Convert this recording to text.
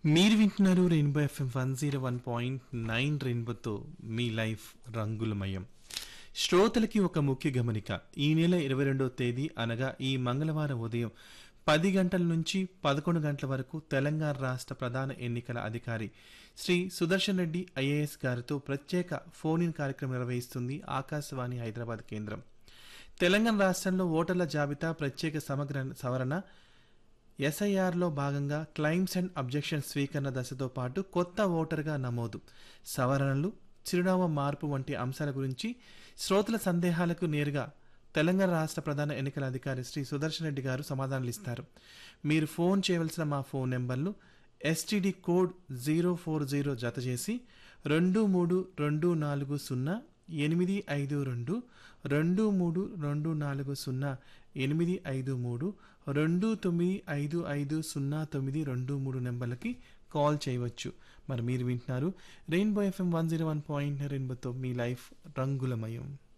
మీరు వింటున్నారు Rainbow FM one zero one point nine రెయిన్బోతో మీ లైఫ్ రంగులమయం శ్రోతలకి ఒక ముఖ్య గమనిక ఈ నెల ఇరవై రెండవ తేదీ అనగా ఈ మంగళవారం ఉదయం పది గంటల నుంచి పదకొండు గంటల వరకు తెలంగాణ రాష్ట్ర ప్రధాన ఎన్నికల అధికారి శ్రీ సుదర్శన్ రెడ్డి ఐఏఎస్ గారితో ప్రత్యేక ఫోన్ ఇన్ కార్యక్రమం నిర్వహిస్తుంది ఆకాశవాణి హైదరాబాద్ కేంద్రం తెలంగాణ రాష్ట్రంలో ఓటర్ల జాబితా ప్రత్యేక సమగ్ర సవరణ ఎస్ఐఆర్లో భాగంగా క్లైమ్స్ అండ్ అబ్జెక్షన్ స్వీకరణ దశతో పాటు కొత్త ఓటర్గా నమోదు సవరణలు చిరునామా మార్పు వంటి అంశాల గురించి శ్రోతల సందేహాలకు నేరుగా తెలంగాణ రాష్ట్ర ప్రధాన ఎన్నికల అధికారి శ్రీ సుదర్శన్ రెడ్డి గారు సమాధానాలు ఇస్తారు మీరు ఫోన్ చేయవలసిన మా ఫోన్ నెంబర్లు STD code zero four zero జత చేసి రెండు మూడు రెండు నాలుగు సున్నా ఎనిమిది ఐదు రెండు రెండు మూడు రెండు నాలుగు సున్నా ఎనిమిది ఐదు మూడు రెండు తొమ్మిది ఐదు ఐదు సున్నా తొమ్మిది రెండు మూడు నెంబర్లకి కాల్ చేయవచ్చు మరి మీరు వింటున్నారు Rainbow FM one zero one point రెయిన్బోతో మీ లైఫ్ రంగులమయం